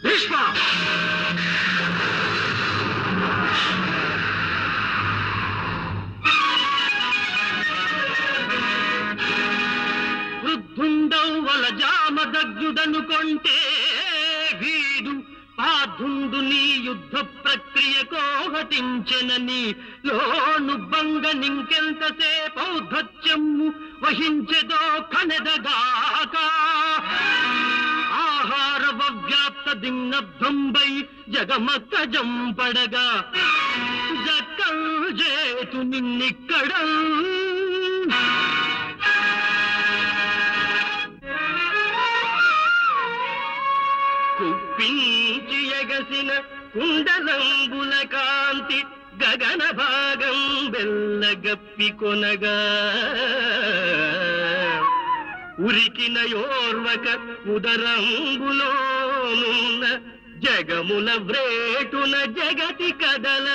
భీష్మ వృద్ధుండౌవల జామదగ్గుడనుకొంటే వీడు పార్థుండు నీ యుద్ధ ప్రక్రియ కోహటించెనని లోను బంగ నింకెంతసేపు ఔద్ధత్యము వహించెదో కనెదగాక ఆహార వ్యాప్త దిన్నబ్దంబై జగమక్క జంపడగా జక్కల్ జేతు నిన్నిక్కడ కుప్పించి ఎగసిన కుండలంబుల కాంతి గగన భాగం బెల్లగప్పి కొనగా ఉరికిన యోర్వక ఉదరంబులోనున్న జగముల వ్రేటున జగతి కదల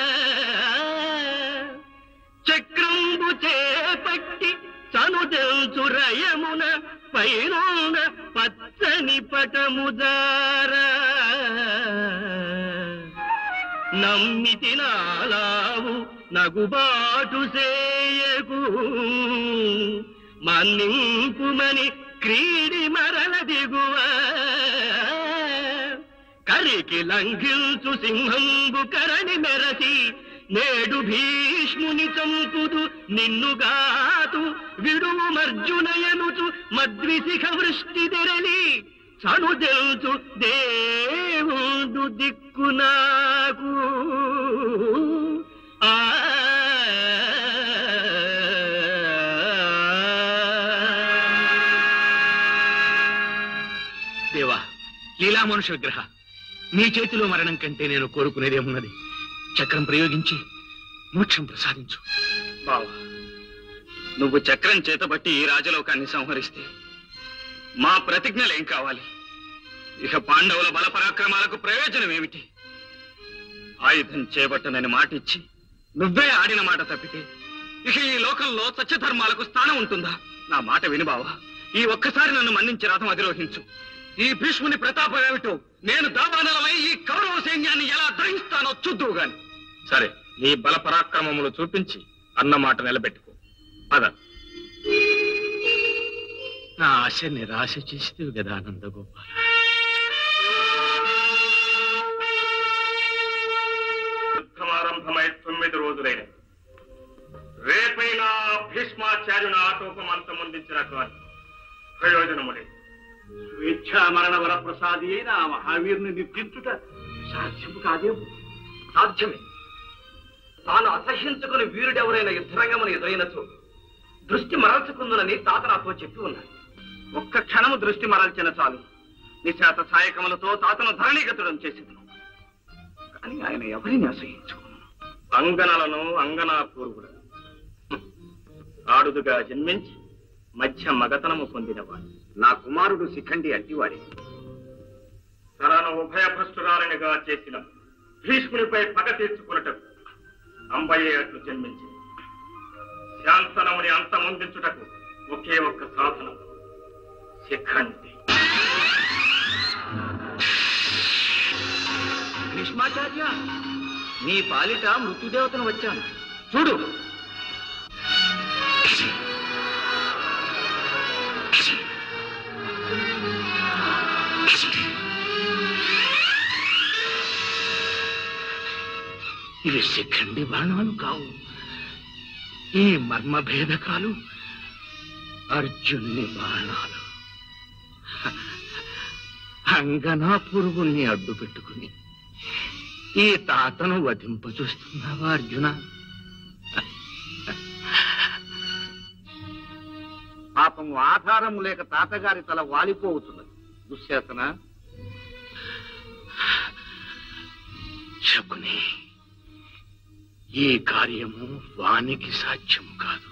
చక్రంబు చేపట్టి చనుదెంచు రయమున పైనున్న పచ్చని పటముదారా నమ్మితి నాలావు నగుబాటు సేయకు మన్నింపుమని క్రీడి మరల దిగువ కరికి లంఘించు సింహంబు కరణి మెరసి నేడు భీష్ముని చంపుదు నిన్నుగాతు విడువు మర్జునయనుచు మద్విశిఖ వృష్టి తెరలి చనుదెల్చు దేవుడు దిక్కు నాకు ఆ దేవా లీలా మనుష విగ్రహ నీ చేతిలో మరణం కంటే నేను కోరుకునేదేమున్నది చక్రం ప్రయోగించి మోక్షం ప్రసాదించు బావా నువ్వు చక్రం చేతబట్టి ఈ రాజలోకాన్ని సంహరిస్తే మా ప్రతిజ్ఞలేం కావాలి ఇక పాండవుల బల పరాక్రమాలకు ప్రయోజనం ఏమిటి ఆయుధం చేపట్టనని మాటిచ్చి నువ్వే ఆడిన మాట తప్పితే ఇక ఈ లోకంలో సత్యధర్మాలకు స్థానం ఉంటుందా నా మాట విని బావా ఈ ఒక్కసారి నన్ను మన్నించి రథం అధిరోహించు ఈ భీష్ముని ప్రతాపం ఏమిటో నేను దావానలమై ఈ కౌరవ సైన్యాన్ని ఎలా దహిస్తానో చూద్దువు గాని సరే నీ బల పరాక్రమములు చూపించి అన్న మాట నిలబెట్టుకో పద నా ఆశ నిరాశ చేసేవి కదా నందగోపాల యుద్ధమారంభమై తొమ్మిది రోజులైన రేపైనా భీష్మాచార్యుని ఆటోపం అంతమొందించిన కానీ ప్రయోజనము లేదు స్వేచ్ఛా మరణ వరప్రసాది అయిన ఆ మహావీరుని నిర్జించుట సాధ్యము కాదేమో సాధ్యమే తాను అసహ్యించుకుని వీరుడెవరైన యుద్ధరంగమును ఎదురైనచో దృష్టి మరల్చుకుందునని తాత నాతో చెప్పి ఉన్నాడు ఒక్క క్షణము దృష్టి మరల్చిన చాలు నిశాత సాయకములతో తాతను ధరణీగతుడం చేసింది కానీ ఆయన ఎవరిని అసహించుకును అంగనలను అంగనా పూర్వుడు ఆడుదుగా జన్మించి మధ్య మగతనము పొందినవాడు నా కుమారుడు శిఖండి అట్టివాడే తనను ఉభయభ్రష్టురాలనిగా చేసిన భీష్మునిపై పగ తీర్చుకున్నటకు అంబయ్యే అట్లు జన్మించింది శాంతనముని అంతమొందించుటకు ఒకే ఒక్క సాధనం శిఖండి భీష్మాచార్య నీ పాలిట మృత్యుదేవతను వచ్చాను చూడు ఇవి శిఖండి బాణాలు కావు ఈ మర్మ భేదకాలు అర్జున్ని బాణాలు హ, అంగనా పురుగుల్ని అడ్డు పెట్టుకుని ఈ తాతను వధింపచూస్తున్నావా అర్జున పాపం ఆధారం లేక తాతగారి తల వాలిపోతున్నది దుశ్శాసన శకుని ఈ కార్యము వానికి సాధ్యము కాదు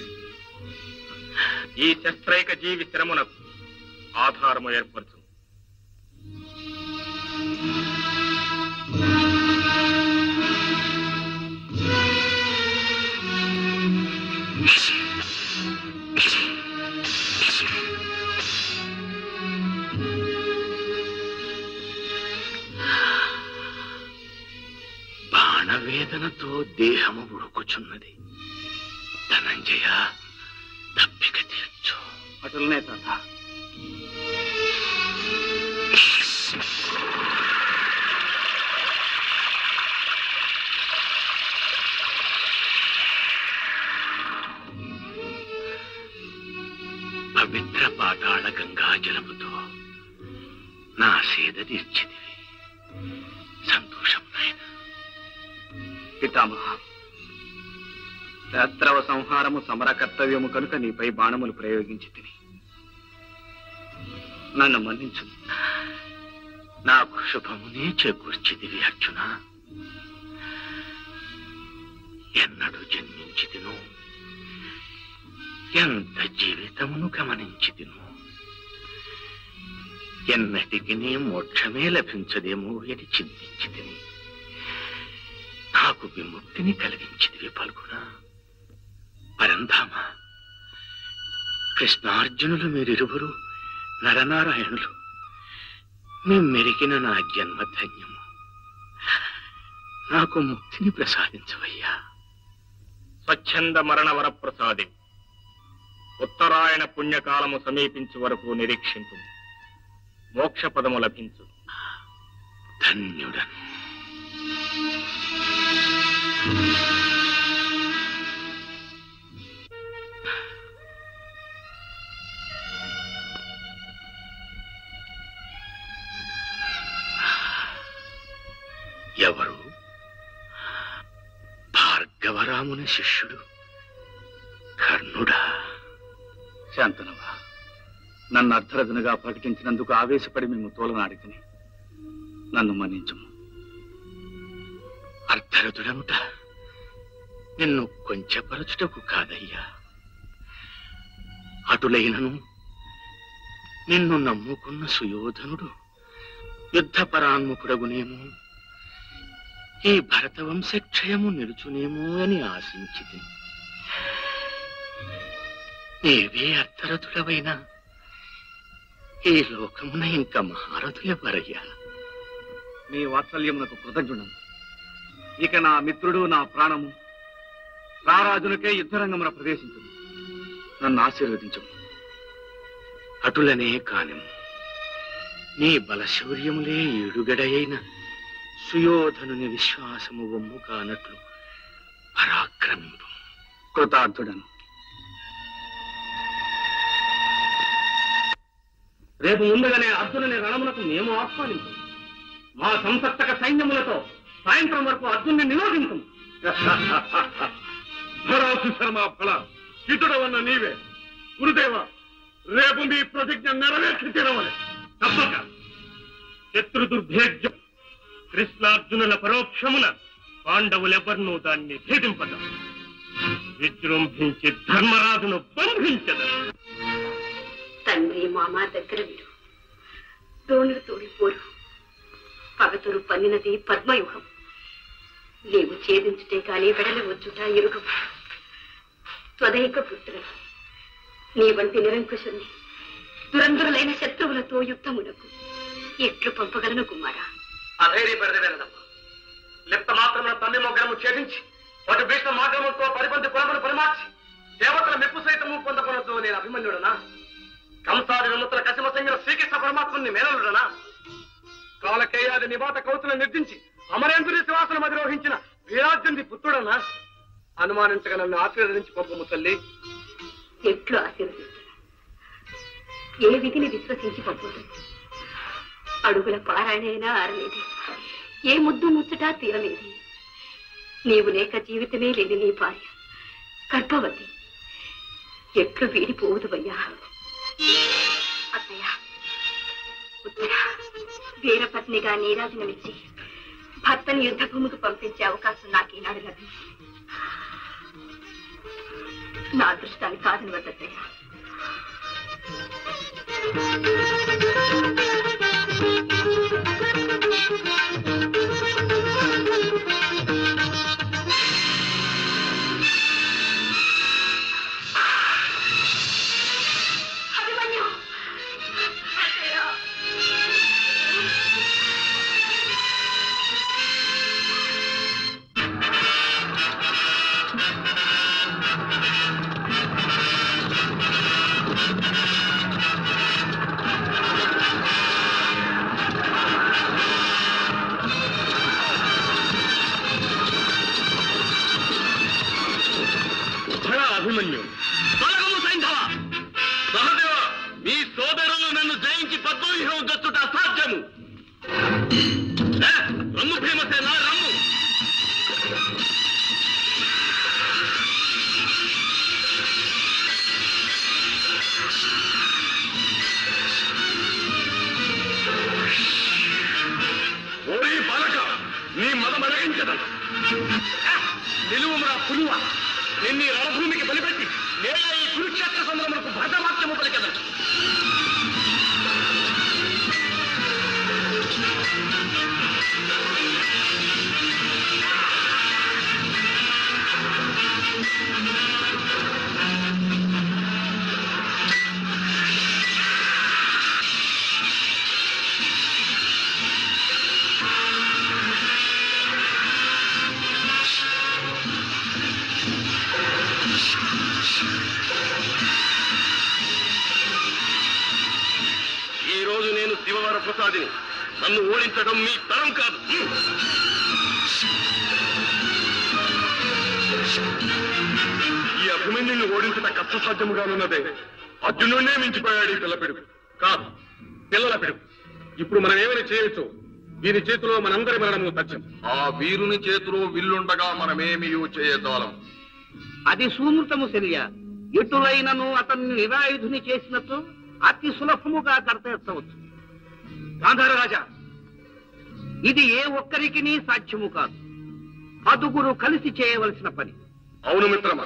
ఈ శస్త్రైక జీవి శ్రమనకు ఆధారము ఏర్పరచు ప్రాణవేదనతో దేహము ఉడుకుచున్నది ధనంజయ తప్పిక తీర్చు అటులనే తాత పవిత్ర పాతాళ గంగా జలముతో నా సేద తీర్చిదివి సంతోషం నాయన పితామహ శత్రవ సంహారము సమర కర్తవ్యము కనుక నీపై బాణములు ప్రయోగించి తిని నన్ను మన్నించు నాకు శుభమునే చేకూర్చిదివి అర్జున ఎన్నడు జన్మించితిను ఎంత జీవితమును గమనించితిను ఎన్నటికి నీ మోక్షమే లభించదేమో అని చింతించితిని నాకు విముక్తిని కలిగించిదివి పలుకునా పరంధామ కృష్ణార్జునులు మీరిరువురు నరనారాయణులు మేము మెరిగిన నా జన్మ ధన్యము నాకు ముక్తిని ప్రసాదించవయ్యా స్వచ్ఛంద మరణ వరప్రసాది ఉత్తరాయణ పుణ్యకాలము సమీపించు వరకు నిరీక్షింపు మోక్ష పదము లభించు ధన్యుడను ఎవరు భార్గవరాముని శిష్యుడు కర్ణుడా శాంతనవా నన్ను అర్ధరజనుగా ప్రకటించినందుకు ఆవేశపడి మేము తోలనాడితిని నన్ను మన్నించుము అర్ధరథుడముట నిన్ను కొంచెపరచుటకు కాదయ్యా అటులైనను నిన్ను నమ్ముకున్న సుయోధనుడు యుద్ధపరాన్ముఖుడగునేమో ఈ భరతవంశక్షయము నిలుచునేమో అని ఆశించితి నీవే అర్ధరథుడవైనా ఈ లోకమున ఇంకా మహారథులెవరయ్యా నీ వాత్సల్యమునకు కృతజ్ఞుడను ఇక నా మిత్రుడు నా ప్రాణము రారాజులకే యుద్ధరంగమున ప్రవేశించు నన్ను ఆశీర్వదించు అటులనే కానిము నీ బలశౌర్యములే ఏడుగడయైన సుయోధనుని విశ్వాసము వమ్ము కానట్లు పరాక్రమింపు కృతార్థుడను రేపు ముందుగానే అర్జునుని రణమునకు మేము ఆహ్వానించు మా సంసప్తక సైన్యములతో సాయంత్రం వరకు అర్జున్ని నిరోధించు భరాసు శర్మ ఫల ఇతడవన్న నీవే గురుదేవ రేపు మీ ప్రతిజ్ఞ నెరవేర్చి తీరవలే తప్పక శత్రు దుర్భేద్యం కృష్ణార్జునుల పరోక్షమున పాండవులెవ్వరినూ దాన్ని భేదింపద విజృంభించి ధర్మరాజును బంధించదు తండ్రి మామ దగ్గర విడు దోణులు తోడిపోరు పగతురు పన్నినది పద్మయుగం నీవు ఛేదించుటే కాని వెడలి వచ్చుట ఎరుగం త్వదైక పుత్ర నీ వంటి నిరంకుశుని దురంధరులైన శత్రువులతో యుద్ధమునకు ఎట్లు పంపగలను కుమారా అధైర్యపడదేదమ్మా లిప్త మాత్రమున తల్లి మొగ్గరము ఛేదించి వాటి భీష్మ మార్గముతో పరిపంతి కులమును పరిమార్చి దేవతల మెప్పు సైతము పొందకొనొద్దు నేను అభిమన్యుడనా కంసాది విముత్ర కసిమ సంగిన శ్రీకృష్ణ పరమాత్ముని మేనలుడనా కాలకేయాది నివాత కౌతులను నిర్దించి అమరేంద్రుని శ్వాసను అధిరోహించిన వీరార్జునుడి పుత్రుడనా అనుమానించగా నన్ను ఆశీర్వదించి పంపము తల్లి ఎట్లు ఆశీర్వదిస్తాను ఏ విధిని విశ్వసించి పంపుతుంది అడుగుల పారాయణైనా ఆరలేదు ఏ ముద్దు ముచ్చటా తీరలేదు నీవు లేక జీవితమే లేని నీ భార్య గర్భవతి ఎట్లు వీడిపోవుదువయ్యా అత్తయ్య ఉత్తర వీరపత్నిగా నీరాజనమిచ్చి భర్తని యుద్ధ భూమికి పంపించే అవకాశం నాకు ఈనాడు లభించింది నా అదృష్టాన్ని కాదని వద్దయ్య అభిమన్యు అత్తయ్య రమ్ము భీమసేన రమ్ము ఓరి బాలక నీ మదం అడగించదా నిలువుమరా పులువ నిన్ని రణభూమికి బలిపెట్టి నేల ఈ కురుక్షేత్ర సంద్రములకు భద్రవాక్యము పలికెదను ఈ రోజు నేను శివవర ప్రసాదిని నన్ను ఓడించడం మీ తరం కాదు ఈ అభిమన్యుని ఓడించట కష్ట సాధ్యముగానున్నదే అర్జునుడే మించిపోయాడు ఈ పిల్ల పిడుగు కాదు పిల్లల పిడుగు ఇప్పుడు మనం ఏమైనా చేయవచ్చు వీరి చేతిలో మనందరి మరణము తథ్యం ఆ వీరుని చేతిలో విల్లుండగా మనమేమీ చేయజాలం అది సూమృతము శల్య ఎటులైనను అతన్ని నిరాయుధుని చేసినట్టు అతి సులభముగా కడతెచ్చవచ్చు గాంధార రాజా ఇది ఏ ఒక్కరికి సాధ్యము కాదు పదుగురు కలిసి చేయవలసిన పని అవును మిత్రమా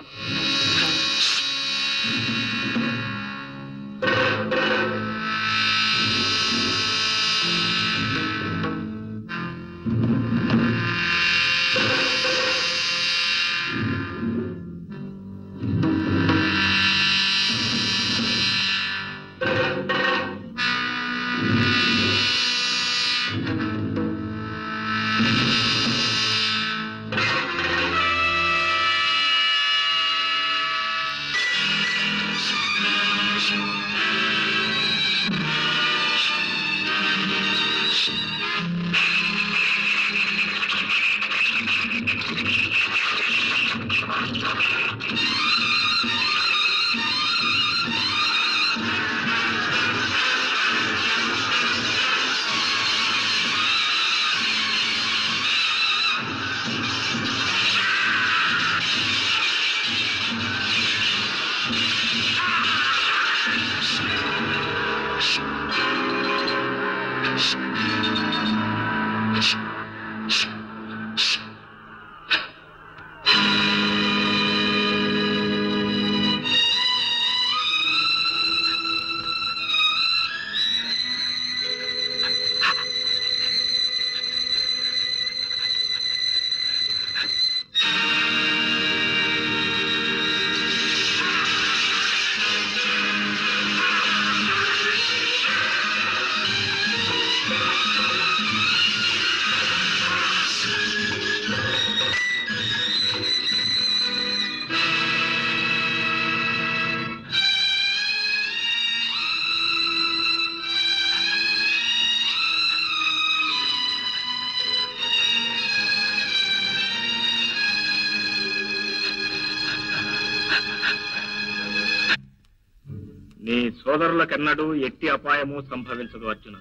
నీ సోదరులకెన్నడూ ఎట్టి అపాయము సంభవించదు అర్జున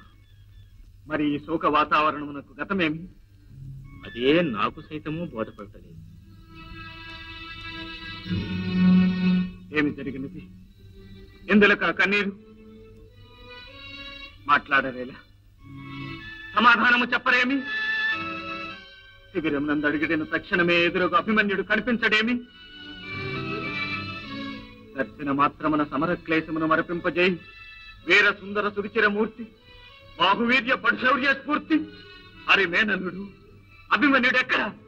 మరి ఈ శోక వాతావరణమునకు గతమేమి అదే నాకు సైతము బోధపడతలేదు ఏమి జరిగినది ఎందులక కన్నీరు మాట్లాడరేలా సమాధానము చెప్పరేమి శిబిరం నందు అడిగిన తక్షణమే ఎదురుగా అభిమన్యుడు కనిపించడేమి దర్శన మాత్రమున సమర క్లేశమును మరపింపజేయి వీర సుందర సురుచిర మూర్తి బాహువీర్య పడుశౌర్య స్ఫూర్తి హరి మేనల్లుడు అభిమన్యుడు ఎక్కడ